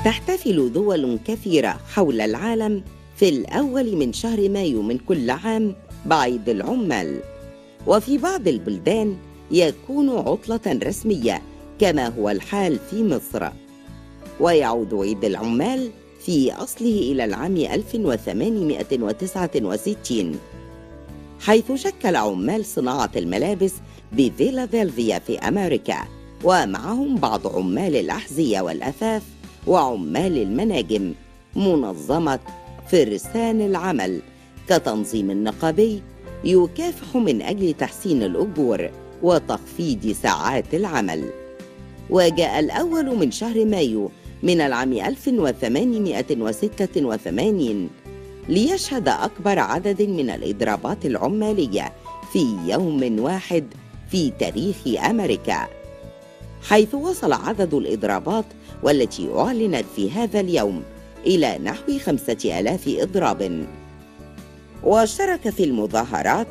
تحتفل دول كثيرة حول العالم في الأول من شهر مايو من كل عام بعيد العمال وفي بعض البلدان يكون عطلة رسمية كما هو الحال في مصر ويعود عيد العمال في أصله إلى العام 1869 حيث شكل عمال صناعة الملابس بفيلادلفيا في أمريكا ومعهم بعض عمال الأحذية والأثاث وعمال المناجم منظمة فرسان العمل كتنظيم نقابي يكافح من أجل تحسين الأجور وتخفيض ساعات العمل وجاء الأول من شهر مايو من العام 1886 ليشهد أكبر عدد من الإضرابات العمالية في يوم واحد في تاريخ أمريكا حيث وصل عدد الإضرابات والتي أعلنت في هذا اليوم إلى نحو خمسة آلاف إضراب واشترك في المظاهرات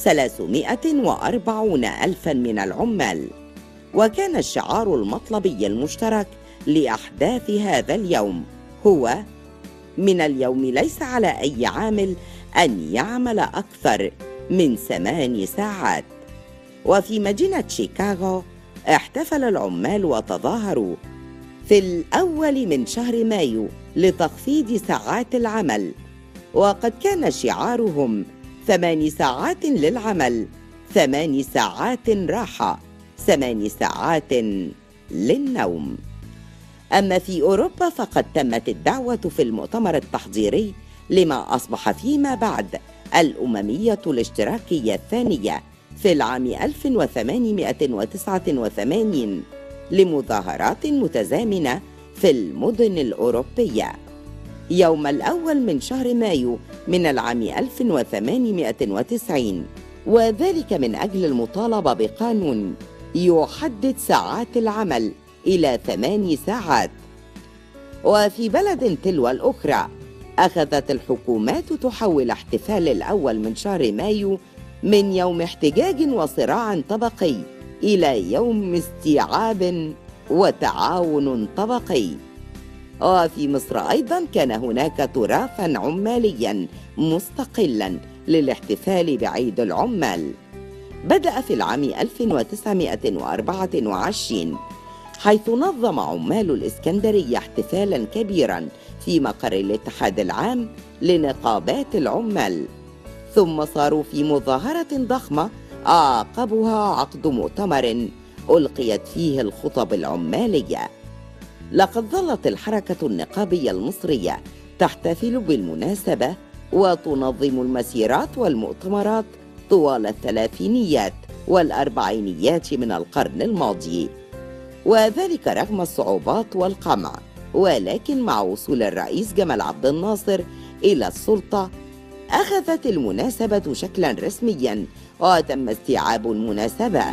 340 ألفا من العمال وكان الشعار المطلبي المشترك لأحداث هذا اليوم هو من اليوم ليس على أي عامل أن يعمل أكثر من ثمان ساعات وفي مدينة شيكاغو احتفل العمال وتظاهروا في الأول من شهر مايو لتخفيض ساعات العمل وقد كان شعارهم ثمان ساعات للعمل ثمان ساعات راحة ثمان ساعات للنوم أما في أوروبا فقد تمت الدعوة في المؤتمر التحضيري لما أصبح فيما بعد الأممية الاشتراكية الثانية في العام 1889 لمظاهرات متزامنة في المدن الأوروبية يوم الأول من شهر مايو من العام 1890 وذلك من أجل المطالبة بقانون يحدد ساعات العمل إلى ثمان ساعات وفي بلد تلو الأخرى أخذت الحكومات تحول احتفال الأول من شهر مايو من يوم احتجاج وصراع طبقي إلى يوم استيعاب وتعاون طبقي وفي مصر أيضا كان هناك تراثا عماليا مستقلا للاحتفال بعيد العمال بدأ في العام 1924 حيث نظم عمال الإسكندرية احتفالا كبيرا في مقر الاتحاد العام لنقابات العمال ثم صاروا في مظاهرة ضخمة عاقبها عقد مؤتمر ألقيت فيه الخطب العمالية لقد ظلت الحركة النقابية المصرية تحتفل بالمناسبة وتنظم المسيرات والمؤتمرات طوال الثلاثينيات والأربعينيات من القرن الماضي وذلك رغم الصعوبات والقمع ولكن مع وصول الرئيس جمال عبد الناصر إلى السلطة أخذت المناسبة شكلا رسميا وتم استيعاب المناسبة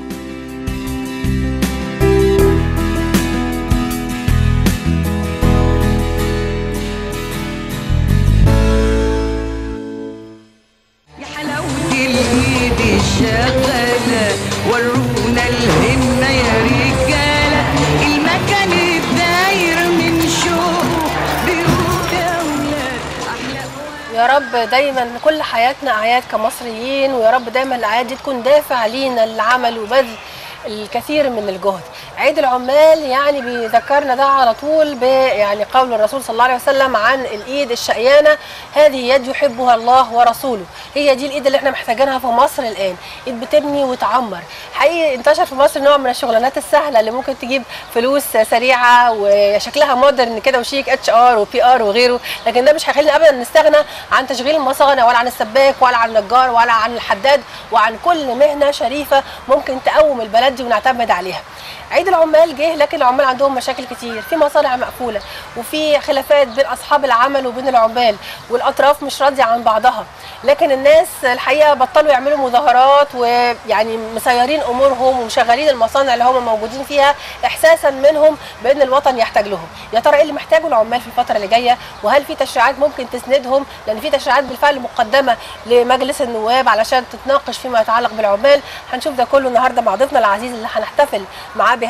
يا حلاوة الإيد الشغالة ورونا الهمة يا رجالة المكان الداير من شوق بيوت أولاد أحلى يا رب دايما كل حياتنا اعياد كمصريين ويا رب دايما الاعياد دي تكون دافع لينا للعمل وبذل الكثير من الجهد عيد العمال يعني بيذكرنا ده على طول ب يعني قول الرسول صلى الله عليه وسلم عن الايد الشقيانه هذه يد يحبها الله ورسوله هي دي الايد اللي احنا محتاجينها في مصر الان ايد بتبني وتعمر حقيقي انتشر في مصر نوع من الشغلانات السهله اللي ممكن تجيب فلوس سريعه وشكلها مودرن كده وشيك اتش ار وبي ار وغيره لكن ده مش هيخلينا ابدا نستغنى عن تشغيل المصانع ولا عن السباك ولا عن النجار ولا عن الحداد وعن كل مهنه شريفه ممكن تقوم البلد دي ونعتمد عليها عيد العمال جه لكن العمال عندهم مشاكل كتير في مصانع مقفوله وفي خلافات بين اصحاب العمل وبين العمال والاطراف مش راضيه عن بعضها لكن الناس الحقيقه بطلوا يعملوا مظاهرات ويعني مسيرين امورهم ومشغلين المصانع اللي هم موجودين فيها احساسا منهم بان الوطن يحتاج لهم يا ترى ايه اللي محتاجه العمال في الفتره اللي جايه وهل في تشريعات ممكن تسندهم لان في تشريعات بالفعل مقدمه لمجلس النواب علشان تتناقش فيما يتعلق بالعمال هنشوف ده كله النهارده مع ضيفنا العزيز اللي هنحتفل معاه بهذا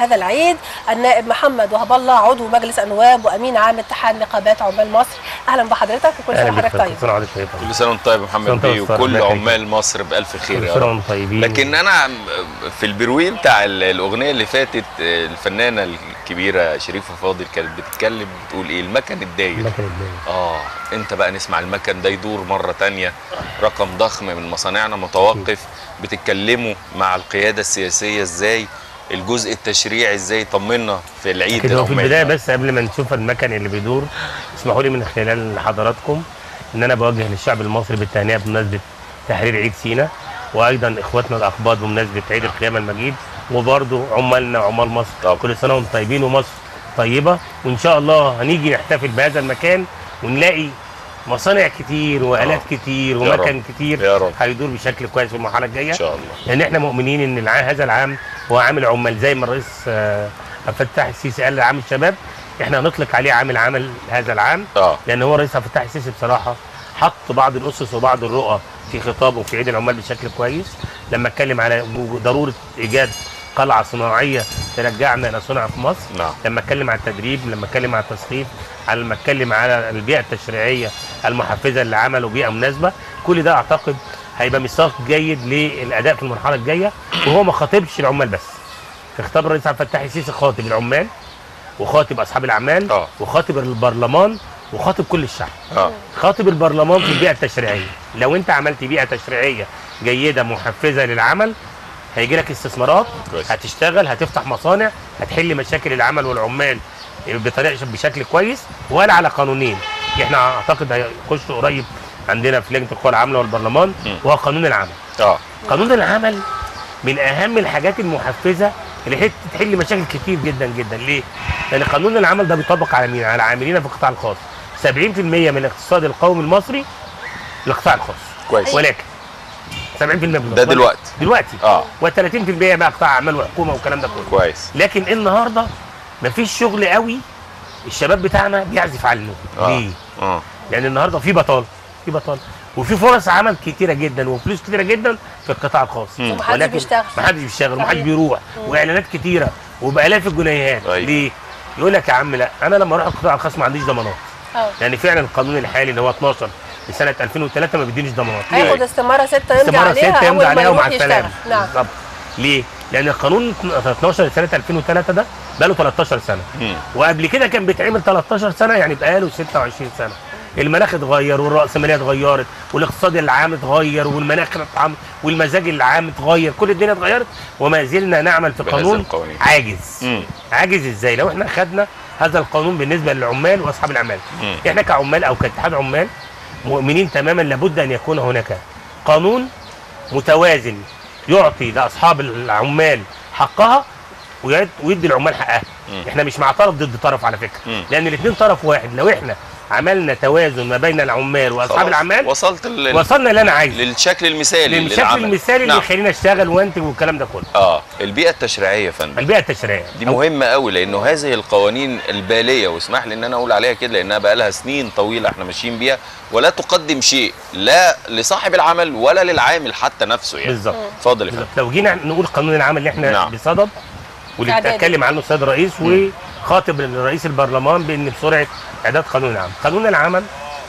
هذا العيد النائب محمد وهب الله عضو مجلس النواب وامين عام اتحاد نقابات عمال مصر اهلا بحضرتك وكل سنه وحضرتك طيب كل سنه وحضرتك طيب كل سنه وانت طيب يا محمد سنة بيه وأنت طيب. وكل الله يخليك. عمال مصر بالف خير كل يا سنه رب وانتم طيبين لكن انا في البروي بتاع ال- الاغنيه اللي فاتت آه، الفنانه الكبيره شريفه فاضل كانت بتتكلم بتقول ايه المكن الداير المكن الداير اه انت بقى نسمع المكن ده يدور مره تانية رقم ضخم من مصانعنا متوقف بتتكلموا مع القياده السياسيه ازاي الجزء التشريعي ازاي طمنا في العيد كده هو في العمال البدايه ده. بس قبل ما نشوف المكن اللي بيدور اسمحوا لي من خلال حضراتكم ان انا بوجه للشعب المصري بالتهنئه بمناسبه تحرير عيد سينا وايضا اخواتنا الاقباط بمناسبه عيد القيامه المجيد وبرضه عمالنا وعمال مصر طبعا. كل سنه وانتم طيبين ومصر طيبه وان شاء الله هنيجي نحتفل بهذا المكان ونلاقي مصانع كتير والات كتير يا ومكن رب. كتير يا رب. هيدور بشكل كويس في المرحله الجايه ان شاء الله لان احنا مؤمنين ان العام هذا العام هو عام العمال زي ما الرئيس آه، عبد الفتاح السيسي قال عام الشباب احنا هنطلق عليه عام العمل هذا العام اه لان هو الرئيس عبد الفتاح السيسي بصراحه حط بعض الاسس وبعض الرؤى في خطابه في عيد العمال بشكل كويس لما اتكلم على ضروره ايجاد قلعه صناعيه ترجعنا الى صنع في مصر نعم لما اتكلم على التدريب لما اتكلم على التثقيف على لما اتكلم على البيئه التشريعيه المحفزه اللي عملوا بيئه مناسبه كل ده اعتقد هيبقى ميثاق جيد للاداء في المرحله الجايه وهو ما خاطبش العمال بس في خطاب الرئيس عبد الفتاح السيسي خاطب العمال وخاطب اصحاب الاعمال آه. وخاطب البرلمان وخاطب كل الشعب اه خاطب البرلمان في البيئه التشريعيه لو انت عملت بيئه تشريعيه جيده محفزه للعمل هيجي لك استثمارات كويس. هتشتغل هتفتح مصانع هتحل مشاكل العمل والعمال بطريقه بشكل كويس ولا على قانونين احنا اعتقد هيخشوا قريب عندنا في لجنه القوى العامله والبرلمان م. وهو قانون العمل اه قانون العمل من اهم الحاجات المحفزه اللي هي تحل مشاكل كتير جدا جدا ليه؟ لان قانون العمل ده بيطبق على مين؟ على عاملين في القطاع الخاص 70% من الاقتصاد القومي المصري القطاع الخاص كويس ولكن 70% من ده دلوقتي دلوقتي اه و30% بقى قطاع اعمال وحكومه والكلام ده كله كويس لكن النهارده مفيش شغل قوي الشباب بتاعنا بيعزف عنه آه. ليه؟ اه لان النهارده في بطاله في بطاله وفي فرص عمل كتيره جدا وفلوس كتيره جدا في القطاع الخاص مم. ومحدش بيشتغل. محدش بيشتغل ومحدش صحيح. بيروح واعلانات كتيره وبالاف الجنيهات أيوة. ليه؟ يقول لك يا عم لا انا لما اروح القطاع الخاص ما عنديش ضمانات اه لان فعلا القانون الحالي اللي هو 12 لسنه 2003 ما بيدينيش ضمانات هياخد استماره سته يمضي استماره عليها ستة اول يمضي ما عليها يروح ومع يشتغل السلامه نعم بالظبط ليه؟ لان القانون 12 لسنه 2003 ده بقى له 13 سنه مم. وقبل كده كان بيتعمل 13 سنه يعني بقى له 26 سنه المناخ اتغير والرأسمالية اتغيرت والاقتصاد العام اتغير والمناخ العام والمزاج العام اتغير كل الدنيا اتغيرت وما زلنا نعمل في بهذا قانون القوانين. عاجز مم. عاجز ازاي لو احنا خدنا هذا القانون بالنسبه للعمال واصحاب الاعمال مم. احنا كعمال او كاتحاد عمال مؤمنين تماما لابد ان يكون هناك قانون متوازن يعطي لاصحاب العمال حقها ويد- ويدي العمال حقها مم. احنا مش مع طرف ضد طرف على فكره مم. لان الاثنين طرف واحد لو احنا عملنا توازن ما بين العمال واصحاب خلاص. الاعمال وصلت لل... وصلنا اللي انا عايزه للشكل المثالي للشكل للعمل. المثالي اللي نعم. يخلينا اشتغل وانتج والكلام ده كله اه البيئه التشريعيه يا فندم البيئه التشريعيه دي مهمة قوي لأنه هذه القوانين البالية واسمح لي إن أنا أقول عليها كده لأنها بقى لها سنين طويلة إحنا ماشيين بيها ولا تقدم شيء لا لصاحب العمل ولا للعامل حتى نفسه يعني بالظبط اتفضل يا بالظبط فندم لو جينا نقول قانون العمل اللي احنا نعم. بصدد واللي إعداده. اتكلم عنه السيد الرئيس وخاطب رئيس البرلمان بان بسرعه اعداد قانون العمل قانون العمل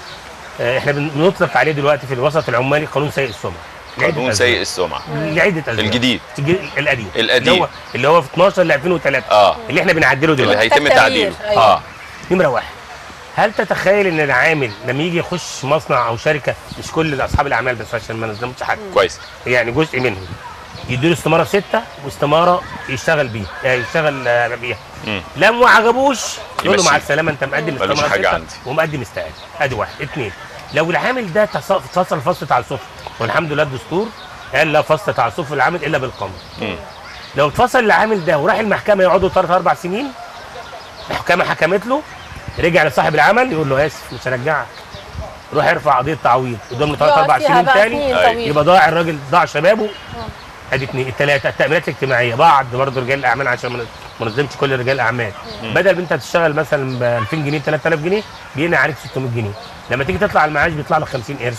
آه، احنا بن- بنطلق عليه دلوقتي في الوسط العمالي قانون سيء السمعه لعدة قانون أسباب. سيء السمعة لعده اسباب الجديد. الج- القديم القديم. اللي هو اللي هو في 12 ل 2003 آه. اللي احنا بنعدله اللي دلوقتي هيتم محتاج تعديله تغيير، أيوة. اه نمره واحد هل تتخيل ان العامل لما يجي يخش مصنع او شركه مش كل اصحاب الاعمال بس عشان ما نظلمش حد كويس يعني جزء منهم يديله استماره سته واستماره يشتغل بيه آه، يشتغل آه، بيها مم. لما ما عجبوش يقول له يمشيه. مع السلامه انت مقدم ملوش استماره حاجة سته عندي. ومقدم استقال ادي واحد اثنين لو العامل ده تص- فصل فصل تعسف والحمد لله الدستور قال لا فصل تعسف في العامل الا بالقانون مم. لو اتفصل العامل ده وراح المحكمه يقعدوا ثلاث اربع سنين المحكمه حكمت له رجع لصاحب العمل يقول له اسف مش هرجعك روح ارفع قضيه تعويض قدام ثلاث يقعد اربع فيها سنين بقى تاني سنين أيوة. طويلة. يبقى ضاع الراجل ضاع شبابه ادي اثنين الثلاثه التامينات الاجتماعيه بعض برضه رجال الاعمال عشان ما ما نظلمش كل رجال الاعمال بدل ما انت تشتغل مثلا ب 2000 جنيه 3000 جنيه بيقلنا عليك 600 جنيه لما تيجي تطلع المعاش بيطلع لك 50 قرش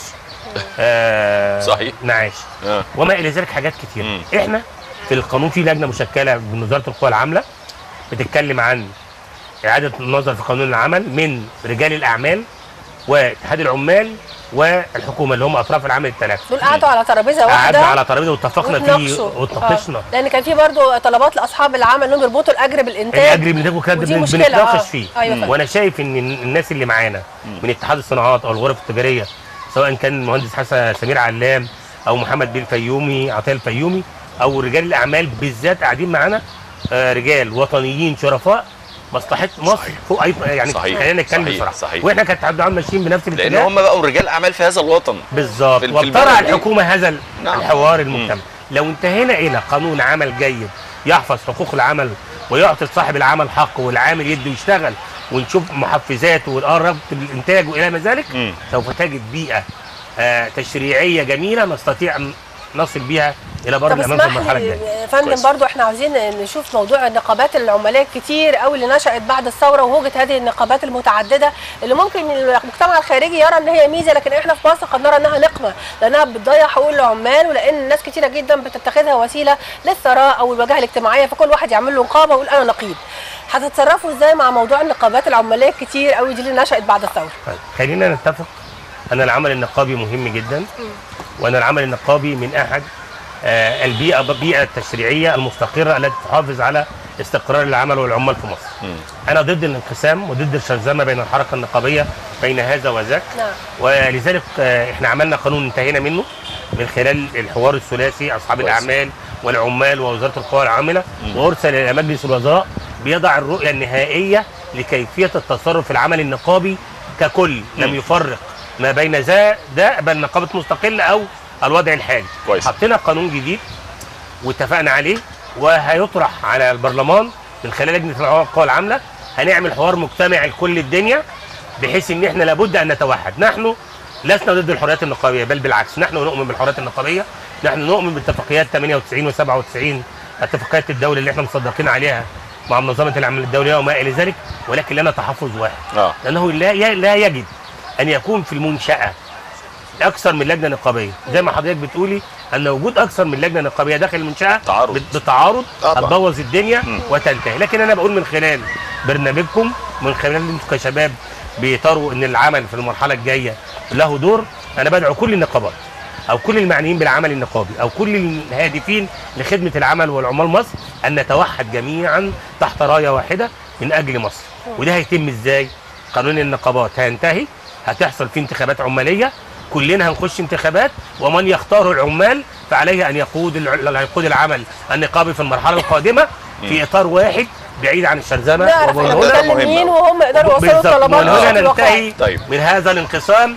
آه صحيح. معاش آه. وما الى ذلك حاجات كتير مم. احنا في القانون في لجنه مشكله من وزاره القوى العامله بتتكلم عن اعاده النظر في قانون العمل من رجال الاعمال واتحاد العمال والحكومه اللي هم اطراف العمل الثلاثه دول قعدوا على ترابيزه واحده قعدنا على ترابيزه واتفقنا فيه واتناقشوا. واتناقشنا آه. لان كان في برضه طلبات لاصحاب العمل انهم يربطوا الاجر بالانتاج الاجر من ده كان ودي بن- مشكلة، بنتناقش آه. فيه أيوة فعلا. وانا شايف ان الناس اللي معانا من اتحاد الصناعات او الغرف التجاريه سواء كان المهندس حسن سمير علام او محمد بن الفيومي عطيه الفيومي او رجال الاعمال بالذات قاعدين معانا آه، رجال وطنيين شرفاء مصلحه مصر صحيح. فوق اي يعني صحيح. خلينا نتكلم صحيح. بصراحه صحيح. واحنا كاتحاد العمال ماشيين بنفس لان الاتجاه هم بقوا رجال اعمال في هذا الوطن بالظبط في- في وابترع البلد دي. الحكومه هذا ال- نعم. الحوار المجتمعي لو انتهينا الى قانون عمل جيد يحفظ حقوق العمل ويعطي صاحب العمل حقه والعامل يده يشتغل ونشوف محفزاته والقرب الانتاج والى ما ذلك مم. سوف تجد بيئه آه تشريعيه جميله نستطيع ان نصل بيها الى بر طب الامان في اسمح المرحله لي الجايه يا فندم كويس. برضو احنا عاوزين نشوف موضوع النقابات العماليه كتير قوي اللي نشأت بعد الثوره وهوجة هذه النقابات المتعدده اللي ممكن المجتمع الخارجي يرى ان هي ميزه لكن احنا في مصر قد نرى انها نقمه لانها بتضيع حقوق العمال ولان الناس كتيره جدا بتتخذها وسيله للثراء او الواجهه الاجتماعيه فكل واحد يعمل له نقابه ويقول انا نقيب هتتصرفوا ازاي مع موضوع النقابات العماليه الكتير قوي دي اللي نشأت بعد الثوره طيب خلينا نتفق ان العمل النقابي مهم جدا وان العمل النقابي من احد آه، البيئه البيئه التشريعيه المستقره التي تحافظ على استقرار العمل والعمال في مصر. مم. انا ضد الانقسام وضد الشرذمه بين الحركه النقابيه بين هذا وذاك نعم ولذلك آه، احنا عملنا قانون انتهينا منه من خلال الحوار الثلاثي اصحاب كويس. الاعمال والعمال ووزاره القوى العامله وارسل الى مجلس الوزراء بيضع الرؤيه النهائيه لكيفيه التصرف في العمل النقابي ككل لم مم. يفرق ما بين ذا ده بل نقابه مستقله او الوضع الحالي كويس. حطينا قانون جديد واتفقنا عليه وهيطرح على البرلمان من خلال لجنه القوى العامله هنعمل حوار مجتمعي لكل الدنيا بحيث ان احنا لابد ان نتوحد نحن لسنا ضد الحريات النقابيه بل بالعكس نحن نؤمن بالحريات النقابيه نحن نؤمن باتفاقيات 98 و97 اتفاقيات الدوله اللي احنا مصدقين عليها مع منظمه العمل الدوليه وما الى ذلك ولكن لنا تحفظ واحد اه لانه لا ي- لا يجب ان يكون في المنشاه اكثر من لجنه نقابيه زي ما حضرتك بتقولي ان وجود اكثر من لجنه نقابيه داخل المنشاه تعارض. بت- بتعارض طبعا. هتبوظ الدنيا مم. وتنتهي لكن انا بقول من خلال برنامجكم من خلال انتم كشباب بيطروا ان العمل في المرحله الجايه له دور انا بدعو كل النقابات او كل المعنيين بالعمل النقابي او كل الهادفين لخدمه العمل والعمال مصر ان نتوحد جميعا تحت رايه واحده من اجل مصر وده هيتم ازاي قانون النقابات هينتهي هتحصل فيه انتخابات عماليه كلنا هنخش انتخابات ومن يختار العمال فعليه ان يقود الع- يقود العمل النقابي في المرحله القادمه في اطار واحد بعيد عن الشرذمه نعرف ومن احنا ده هنا بنتكلم مهم مين أوي. وهم يقدروا يوصلوا بالظبط طلبات من هنا بشكل واقعي. ننتهي طيب. من هذا الانقسام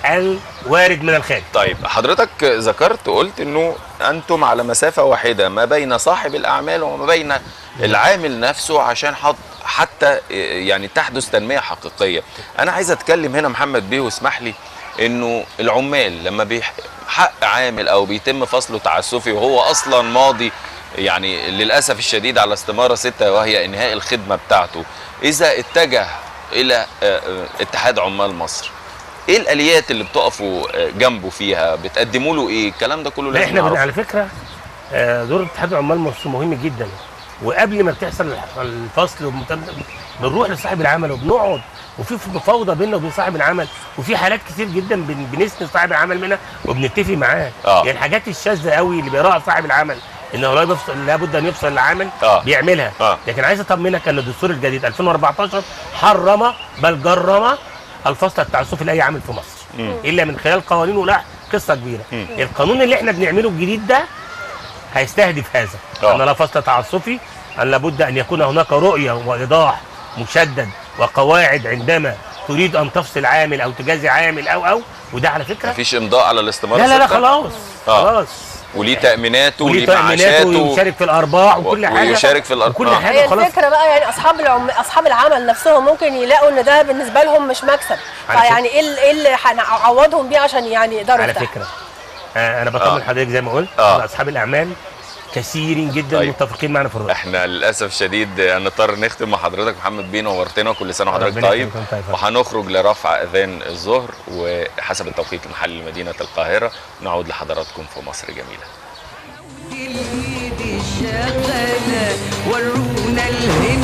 الوارد من الخارج طيب حضرتك ذكرت قلت انه انتم على مسافه واحده ما بين صاحب الاعمال وما بين العامل نفسه عشان حط حتى يعني تحدث تنميه حقيقيه انا عايز اتكلم هنا محمد بيه واسمح لي انه العمال لما بيحق عامل او بيتم فصله تعسفي وهو اصلا ماضي يعني للاسف الشديد على استماره سته وهي انهاء الخدمه بتاعته اذا اتجه الى آه، آه، اتحاد عمال مصر ايه الاليات اللي بتقفوا آه، جنبه فيها بتقدموا له ايه الكلام ده كله لا لازم احنا بن- نعرفه. على فكره آه، دور اتحاد عمال مصر مهم جدا وقبل ما بتحصل الح- الفصل وبنت- بنروح لصاحب العمل وبنقعد وفي مفاوضه بيننا وبين صاحب العمل وفي حالات كتير جدا بن- بنسند صاحب العمل منها وبنتفق معاه آه. يعني الحاجات الشاذه قوي اللي بيراها صاحب العمل انه لا بيفصل لابد ان يفصل العامل آه. بيعملها آه. لكن عايز اطمنك ان الدستور الجديد 2014 حرم بل جرم الفصل التعسفي لاي عامل في مصر مم. الا من خلال قوانين ولا قصه كبيره مم. القانون اللي احنا بنعمله الجديد ده هيستهدف هذا آه. ان لا فصل تعسفي ان لابد ان يكون هناك رؤيه وايضاح مشدد وقواعد عندما تريد ان تفصل عامل او تجازي عامل او او وده على فكره مفيش امضاء على الاستماره لا لا لا ستة؟ خلاص آه. خلاص وليه تاميناته وليه وليه تأميناته معاشاته ويشارك في الارباح وكل و- حاجه ويشارك في الأرباح. وكل آه. حاجه هي خلاص الفكره بقى يعني اصحاب العم... اصحاب العمل نفسهم ممكن يلاقوا ان ده بالنسبه لهم مش مكسب على فيعني ايه ال- ايه اللي هنعوضهم بيه عشان يعني يقدروا على يفتحوا؟ فكره آه انا بطمن آه. حضرتك زي ما قلت آه. ان اصحاب الاعمال كثيرين جدا طيب. متفقين معنا في الرؤيه احنا للاسف الشديد هنضطر نختم مع حضرتك محمد بيه نورتنا كل سنه وحضرتك ربنا طيب يكرمكم طيب. وهنخرج لرفع اذان الظهر وحسب التوقيت المحلي لمدينه القاهره نعود لحضراتكم في مصر جميله الايد الشغالة ورونا الهن